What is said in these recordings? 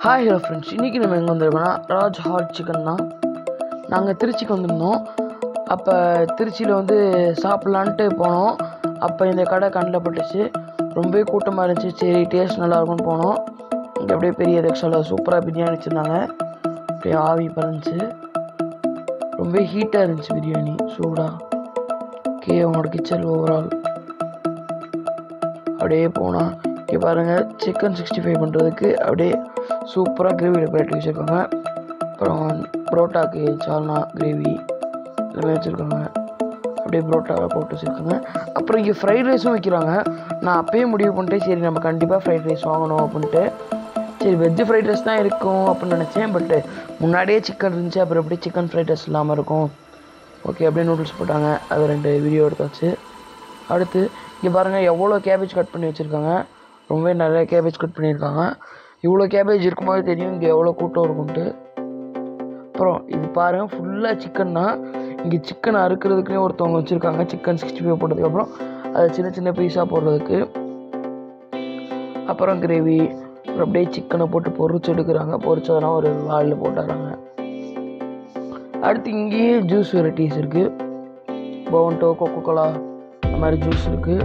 hi hello friends இன்றைக்கி நம்ம எங்கே வந்திருக்கோம்னா ராஜ் ஹாட் சிக்கன் தான் நாங்கள் திருச்சிக்கு வந்திருந்தோம் அப்போ திருச்சியில் வந்து சாப்பிட்லான்ட்டு போனோம் அப்போ இந்த கடை கண்ணில் பட்டுச்சு ரொம்பவே கூட்டமாக இருந்துச்சு சரி டேஸ்ட் நல்லா இருக்கும்னு போனோம் இங்கே அப்படியே பெரிய ரெக்ஸாவில் சூப்பராக பிரியாணி வச்சுருந்தாங்க அப்படியே ஆவி பறந்துச்சு ரொம்ப ஹீட்டாக இருந்துச்சு பிரியாணி சூடாக ஓகே அவங்களோட கிச்சன் ஓவரால் அப்படியே போனால் இங்கே பாருங்கள் சிக்கன் சிக்ஸ்டி ஃபைவ் பண்ணுறதுக்கு அப்படியே சூப்பராக கிரேவியில் பிரட்டி வச்சுருக்காங்க அப்புறம் புரோட்டாக்கு சால்னா கிரேவி எல்லாமே வச்சுருக்காங்க அப்படியே புரோட்டாவை போட்டு வச்சுருக்காங்க அப்புறம் இங்கே ஃப்ரைட் ரைஸும் வைக்கிறாங்க நான் அப்பயே முடிவு பண்ணிட்டேன் சரி நம்ம கண்டிப்பாக ஃப்ரைட் ரைஸ் வாங்கணும் அப்படின்ட்டு சரி வெஜ்ஜு ஃப்ரைட் ரைஸ் தான் இருக்கும் அப்படின்னு நினச்சேன் பட்டு முன்னாடியே சிக்கன் இருந்துச்சு அப்புறம் எப்படி சிக்கன் ஃப்ரைட் ரைஸ் இல்லாமல் இருக்கும் ஓகே அப்படியே நூடுல்ஸ் போட்டாங்க அது ரெண்டு வீடியோ எடுத்தாச்சு அடுத்து இங்கே பாருங்கள் எவ்வளோ கேபேஜ் கட் பண்ணி வச்சுருக்காங்க ரொம்பவே நிறைய கேபேஜ் கட் பண்ணியிருக்காங்க இவ்வளோ கேபேஜ் இருக்கும்போது தெரியும் இங்கே எவ்வளோ கூட்டம் இருக்கும்ட்டு அப்புறம் இது பாருங்கள் ஃபுல்லாக சிக்கன் தான் இங்கே சிக்கன் அறுக்கிறதுக்குனே ஒருத்தவங்க வச்சுருக்காங்க சிக்கன் சிக்ஸ்டி ஃபைவ் போட்டதுக்கப்புறம் அதை சின்ன சின்ன பீஸாக போடுறதுக்கு அப்புறம் கிரேவி அப்புறம் அப்படியே சிக்கனை போட்டு பொரிச்சு எடுக்கிறாங்க பொரிச்சதெல்லாம் ஒரு வாளில் போட்டுறாங்க அடுத்து இங்கேயே ஜூஸ் வெரைட்டிஸ் இருக்குது பவன்டோ கொக்கோ கோலா அந்த மாதிரி ஜூஸ் இருக்குது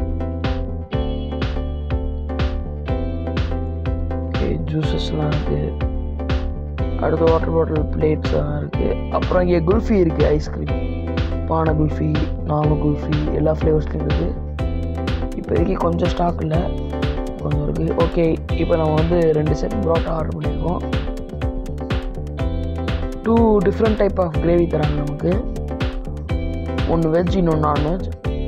ஓகே ஜூஸஸ்லாம் இருக்குது அடுத்து வாட்டர் பாட்டில் பிளேட்ஸ் எல்லாம் இருக்குது அப்புறம் இங்கே குல்ஃபி இருக்குது ஐஸ்கிரீம் பானை குல்ஃபி நார்மல் குல்ஃபி எல்லா ஃப்ளேவர்ஸ்லையும் இருக்குது இப்போதைக்கு கொஞ்சம் ஸ்டாக் இல்லை கொஞ்சம் இருக்குது ஓகே இப்போ நம்ம வந்து ரெண்டு செட் புரோட்டா ஆர்டர் பண்ணியிருக்கோம் two different type of gravy தராங்க நமக்கு ஒன்று வெஜ் இன்னொன்று நான்வெஜ்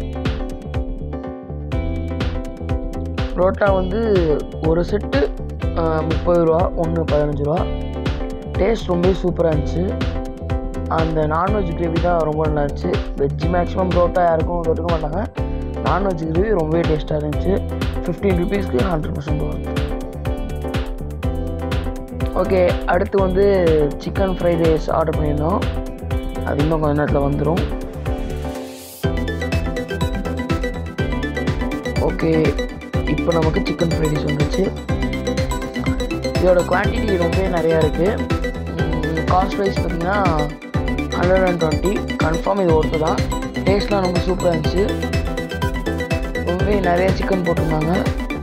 புரோட்டா வந்து ஒரு செட்டு முப்பது ரூபா ஒன்று பதினஞ்சு ரூபா டேஸ்ட் ரொம்பவே சூப்பராக இருந்துச்சு அந்த நான்வெஜ் கிரேவி தான் ரொம்ப நல்லா இருந்துச்சு வெஜ் மேக்ஸிமம் புரோட்டா யாருக்கும் தொட்டுக்க மாட்டாங்க நான்வெஜ் கிரேவி ரொம்பவே டேஸ்ட்டாக இருந்துச்சு ஃபிஃப்டீன் ருபீஸ்க்கு ஹண்ட்ரட் பர்சன்ட் வரும் ஓகே அடுத்து வந்து சிக்கன் ஃப்ரைட் ரைஸ் ஆர்டர் பண்ணியிருந்தோம் அது இன்னும் கொஞ்ச நேரத்தில் வந்துடும் ஓகே இப்போ நமக்கு சிக்கன் ஃப்ரைட் ரைஸ் வந்துச்சு இதோட குவான்டிட்டி ரொம்பவே நிறையா இருக்குது காஸ்ட் ப்ரைஸ் பார்த்திங்கன்னா ஹண்ட்ரட் அண்ட் டுவெண்ட்டி கன்ஃபார்ம் இது ஒர்த்து தான் டேஸ்ட்லாம் ரொம்ப சூப்பராக இருந்துச்சு ரொம்பவே நிறைய சிக்கன் போட்டிருந்தாங்க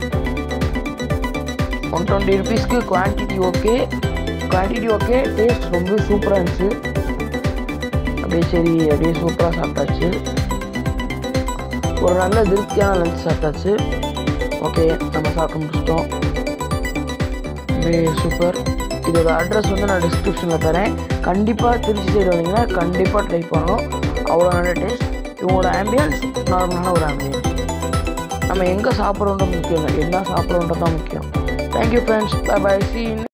ஒன் டுவெண்ட்டி ருபீஸ்க்கு quantity okay quantity okay taste ரொம்ப சூப்பராக இருந்துச்சு அப்படியே சரி அப்படியே சூப்பராக சாப்பிட்டாச்சு ஒரு நல்ல திருப்தியான லஞ்ச் சாப்பிட்டாச்சு ஓகே நம்ம சாப்பிட்டு முடிச்சிட்டோம் அப்படியே சூப்பர் இதோட அட்ரஸ் வந்து நான் டிஸ்கிரிப்ஷனில் தரேன் கண்டிப்பாக திருச்சி சைடு வந்தீங்கன்னா கண்டிப்பாக ட்ரை பண்ணணும் அவ்வளோ நல்ல டேஸ்ட் இவங்களோட ஆம்பியன்ஸ் நார்மலான ஒரு ஆம்பியன்ஸ் நம்ம எங்கே சாப்பிட்றோன்றது முக்கியம் இல்லை என்ன சாப்பிட்றோன்றது தான் முக்கியம் thank you friends bye bye scene